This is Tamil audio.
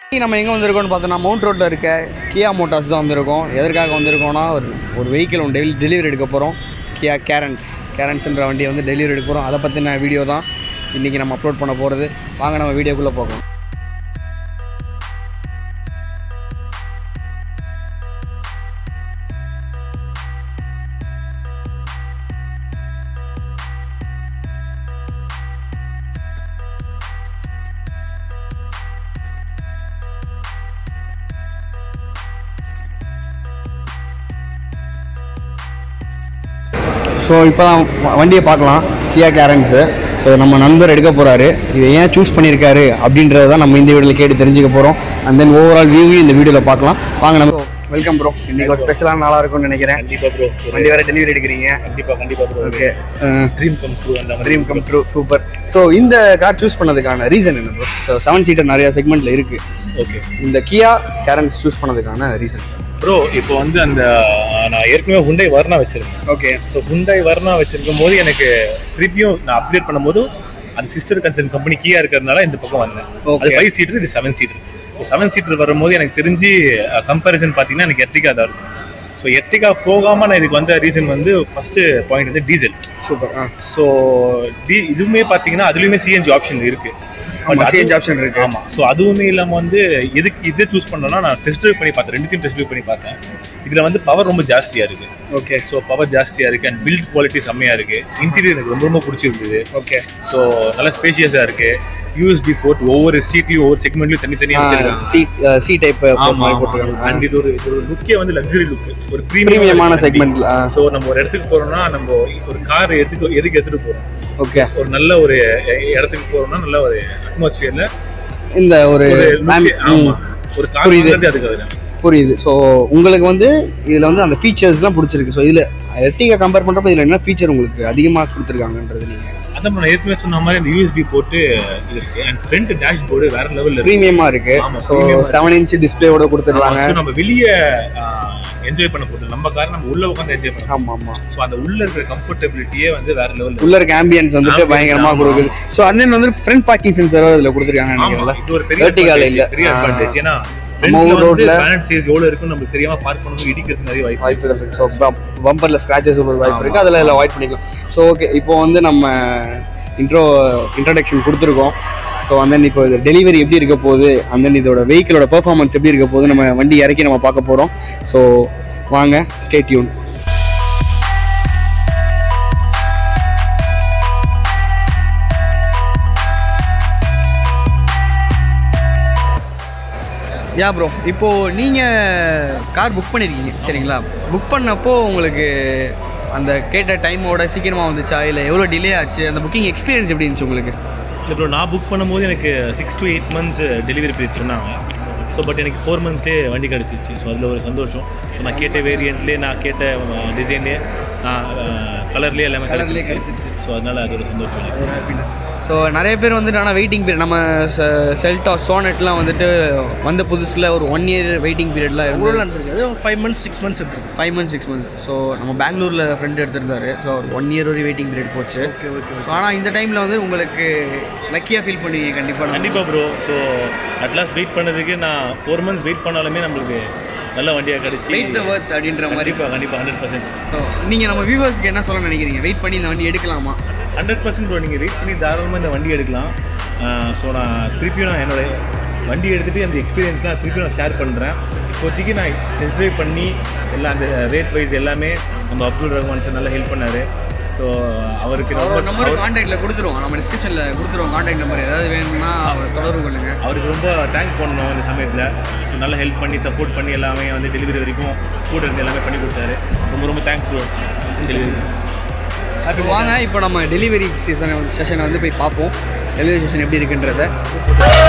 இன்னைக்கு நம்ம எங்கே வந்திருக்கோம்னு பார்த்தோன்னா மவுண்ட் ரோட்டில் இருக்க கியா மோட்டார்ஸ் தான் வந்திருக்கோம் எதற்காக வந்திருக்கோம்னா ஒரு ஒரு வெஹிக்கிள் ஒன்று டெலி டெலிவரி எடுக்க போகிறோம் கியா கேரன்ஸ் கேரன்ஸ்ன்ற வண்டியை வந்து டெலிவரி எடுக்க போகிறோம் அதை பற்றின வீடியோ தான் இன்றைக்கி நம்ம அப்லோட் பண்ண போகிறது வாங்க நம்ம வீடியோக்குள்ளே போகலாம் ஸோ இப்போ தான் வண்டியை பார்க்கலாம் கியா கேரன்ஸு ஸோ நம்ம நண்பர் எடுக்க போகிறாரு இதை ஏன் சூஸ் பண்ணியிருக்காரு அப்படின்றத தான் நம்ம இந்த வீடியோவில் கேட்டு தெரிஞ்சுக்க போகிறோம் அண்ட் தென் ஓவரால் வியூவையும் இந்த வீடியோவில் பார்க்கலாம் வாங்க நம்ம வெல்கம் ப்ரோ இன்னைக்கு ஒரு ஸ்பெஷலான நாளாக இருக்கும்னு நினைக்கிறேன் கண்டிப்பா ப்ரோ வண்டி வேறு டெலிவரி எடுக்கிறீங்க கண்டிப்பா கண்டிப்பா bro okay dream come true அந்த மாதிரி dream come true super so இந்த கார் சூஸ் பண்ணதுக்கான ரீசன் என்ன ப்ரோ ஸோ செவன் சீட்டர் நிறைய செக்மெண்ட்டில் இருக்குது ஓகே இந்த கியா கேரன்ஸ் சூஸ் பண்ணதுக்கான ரீசன் ப்ரோ இப்போ வந்து அந்த நான் ஏற்கனவே ஹுண்டை வர்ணா வச்சிருக்கேன் ஓகே ஸோ ஹுண்டை வர்ணா வச்சிருக்கும் போது எனக்கு திருப்பியும் நான் அப்டேட் பண்ணும்போது அது சிஸ்டர் கன்சர்ன் கம்பெனி கீயா இருக்கிறதுனால இந்த பக்கம் வந்தேன் அது Okay. ஃபைவ் சீட்டர் இது செவன் சீட்டர் செவன் சீட்டர் வரும்போது எனக்கு தெரிஞ்சு கம்பேரிசன் பார்த்தீங்கன்னா எனக்கு எர்டிகா தான் இருக்கும் ஸோ எர்டிகா போகாம நான் இதுக்கு வந்த ரீசன் வந்து ஃபர்ஸ்ட் பாயிண்ட் வந்து டீசல் சூப்பர் ஆ ஸோ டி இதுவுமே பார்த்தீங்கன்னா அதுலயுமே சிஎன்ஜி ஆப்ஷன் இருக்கு But ஆமாம் அது- சேஞ்ச் ஆப்ஷன் இருக்குது ஆமா ஸோ அதுவுமே இல்லாம வந்து எதுக்கு இதை சூஸ் பண்ணோம்னா நான் டெஸ்ட் ட்ரைவ் பண்ணி பார்த்தேன் ரெண்டுத்தையும் டெஸ்ட் ட்ரைவ் பண்ணி பார்த்தேன் இதுல வந்து பவர் ரொம்ப ஜாஸ்தியா இருக்கு ஓகே ஸோ பவர் ஜாஸ்தியா இருக்கு அண்ட் பில்ட் குவாலிட்டி செம்மையா இருக்கு இன்டீரியர் எனக்கு ரொம்ப ரொம்ப பிடிச்சிருந்தது ஓகே ஸோ நல்ல ஸ்பேஷியஸா இருக்கு யூஎஸ்பி போர்ட் ஒவ்வொரு சீட்லயும் ஒவ்வொரு செக்மெண்ட்லயும் தனித்தனியா வச்சிருக்காங்க சி சி டைப் ஆமா போட்டுருக்காங்க அண்ட் இது ஒரு இது ஒரு லுக்கே வந்து லக்ஸரி லுக் ஒரு ப்ரீமியமான செக்மெண்ட்ல ஸோ நம்ம ஒரு இடத்துக்கு போறோம்னா நம்ம ஒரு கார் எதுக்கு எதுக்கு எடுத்துட்டு போறோம் ஓகே ஒரு நல்ல ஒரு இடத்துக்கு போறோம்னா நல்ல ஒரு அட்மாஸ்பியர்ல இந்த ஒரு ஒரு mam- look- ஆமா ம், ஒரு கார் புரியுது. வாங்குறது அதுக்காக தான் புரியுது ஸோ உங்களுக்கு வந்து இதுல வந்து அந்த ஃபீச்சர்ஸ்லாம் பிடிச்சிருக்கு ஸோ இதுல எர்டிகா கம்பேர் பண்றப்ப இதுல என்ன ஃபீச்சர் உங்களுக்கு அதிகமா கொடுத்துருக்காங்கன்றது நீங்க அதான் நான் ஏற்கனவே சொன்ன மாதிரி அந்த யூஎஸ்பி போட்டு இருக்கு அண்ட் ஃப்ரண்ட் டேஷ் போர்டு வேற லெவல்ல இருக்கு ப்ரீமியமா இருக்கு ஆமா, ஸோ premium ஆ இருக்கு. செவன் இன்ச் டிஸ்பிளேவோட கொடுத்துருக்காங்க So, நம்ம வெளிய என்ஜாய் பண்ண போறது நம்ம கார் நம்ம உள்ள உட்காந்து என்ஜாய் பண்ணலாம் ஆமா ஆமா ஸோ அந்த உள்ள இருக்கிற கம்ஃபர்டபிலிட்டியே வந்து வேற லெவல்ல உள்ள இருக்க ஆம்பியன்ஸ் வந்துட்டு Ambience, பயங்கரமா ஆமா. கொடுக்குது ஸோ அது வந்து ஃப்ரண்ட் பார்க்கிங் சென்சர் இதுல கொடுத்துருக்காங்க ஆமா நினைக்கிறேன்ல இது ஒரு பெரிய Vertical advantage, இல்ல. பெரிய ஆ. அட்வான்டேஜ் ஏன்னா நம்ம ஊர் ரோட்ல- பேலன்ஸ் சைஸ் எவ்வளவு இருக்குன்னு நமக்கு தெரியாம பார்க் பண்ணும்போது இடிக்கிறது நிறைய வாய்ப்பு வாய்ப்புகள் இருக்கு ஸோ பம்பர்ல ஸ்கிராச்சஸ் ஒரு வாய்ப்பு இருக்கு அதில் இதில் அவாய்ட் பண்ணிக்கலாம் ஸோ ஓகே இப்போ வந்து நம்ம இன்ட்ரோ இன்ட்ரடக்ஷன் கொடுத்துருக்கோம் ஸோ அந்த இப்போ இது டெலிவரி எப்படி இருக்க போகுது அந்த இதோட வெஹிக்கிளோட பெர்ஃபார்மன்ஸ் எப்படி இருக்க போகுது நம்ம வண்டி இறக்கி நம்ம பார்க்க போகிறோம் ஸோ வாங்க ஸ்டே டியூன் யா ப்ரோ இப்போ நீங்கள் கார் புக் பண்ணியிருக்கீங்க சரிங்களா புக் பண்ணப்போ உங்களுக்கு அந்த கேட்ட டைமோட சீக்கிரமாக வந்துச்சா இல்லை எவ்வளோ டிலே ஆச்சு அந்த புக்கிங் எக்ஸ்பீரியன்ஸ் எப்படி இருந்துச்சு உங்களுக்கு இல்லை ப்ரோ நான் புக் பண்ணும்போது எனக்கு six to eight months delivery period சொன்னாங்க ஸோ பட் எனக்கு ஃபோர் மந்த்ஸ்லேயே வண்டி கிடச்சிச்சு ஸோ அதில் ஒரு சந்தோஷம் ஸோ நான் கேட்ட வேரியண்ட்லேயே நான் கேட்ட டிசைன்லேயே நான் கலர்லேயே எல்லாமே Colourலயே கிடச்சிச்சு கிடைச்சிருச்சு. ஸோ அதனால் அது ஒரு சந்தோஷம் எனக்கு. ஸோ நிறைய பேர் வந்துட்டு ஆனால் வெயிட்டிங் பீரியட் நம்ம செல்டா சோனெட்லாம் வந்துட்டு வந்த புதுசில் ஒரு ஒன் இயர் வெயிட்டிங் பீரியட்லாம் இருந்தது ஃபைவ் மந்த்ஸ் சிக்ஸ் மந்த்ஸ் இருக்கு five months six months so நம்ம பெங்களூரில் ஃப்ரெண்ட் எடுத்திருந்தாரு ஸோ ஒன் இயர் ஒரு வெயிட்டிங் பீரியட் போச்சு ஓகே ஓகே ஸோ ஆனால் இந்த டைமில் வந்து உங்களுக்கு லக்கியாக ஃபீல் பண்ணுவீங்க கண்டிப்பாக கண்டிப்பாக ப்ரோ ஸோ அட்லாஸ்ட் வெயிட் பண்ணதுக்கு நான் ஃபோர் மந்த்ஸ் வெயிட் பண்ணாலுமே நம்மளுக்கு நல்ல வண்டியாக கிடச்சி வெயிட் த ஒர்த் அப்படின்ற மாதிரி கண்டிப்பாக கண்டிப்பாக ஹண்ட்ரட் பர்சன்ட் ஸோ நீங்கள் நம்ம வியூவர்ஸ்க்கு என்ன சொல்ல நினைக்கிறீங்க வெயிட் பண்ணி இந்த வண்டி எடுக்கலாமா ஹண்ட்ரட் பர்சன்ட் ப்ரோ நீங்கள் வெயிட் பண்ணி தாராளமாக இந்த வண்டி எடுக்கலாம் ஸோ நான் திருப்பியும் நான் என்னோட வண்டி எடுத்துகிட்டு அந்த எக்ஸ்பீரியன்ஸ்லாம் திருப்பியும் நான் ஷேர் பண்ணுறேன் இப்போதைக்கு நான் டெஸ்ட் ட்ரைவ் பண்ணி எல்லாம் அந்த ரேட் வைஸ் எல்லாமே நம்ம அப்துல் ரஹ்மான் சார் நல்லா ஹெல்ப் பண்ணார் ஸோ அவருக்கு அவரோட ரொம்ப நம்பர் அவர்- காண்டாக்டில் கொடுத்துருவோம் நம்ம டிஸ்கிரிப்ஷனில் கொடுத்துருவோம் காண்டாக்ட் நம்பர் ஏதாவது வேணும்னா அவரை தொடர்பு கொள்ளுங்க அவருக்கு ரொம்ப தேங்க்ஸ் பண்ணணும் இந்த சமயத்தில் நல்லா ஹெல்ப் பண்ணி சப்போர்ட் பண்ணி எல்லாமே வந்து டெலிவரி வரைக்கும் கூட இருந்து எல்லாமே பண்ணி கொடுத்தாரு ரொம்ப ரொம்ப தேங்க்ஸ் ப்ரோ டெலிவரி அப்போ வாங்க இப்போ நம்ம டெலிவரி சீசனை வந்து செஷனை வந்து போய் பார்ப்போம் டெலிவரி செஷன் எப்படி இருக்குன்றத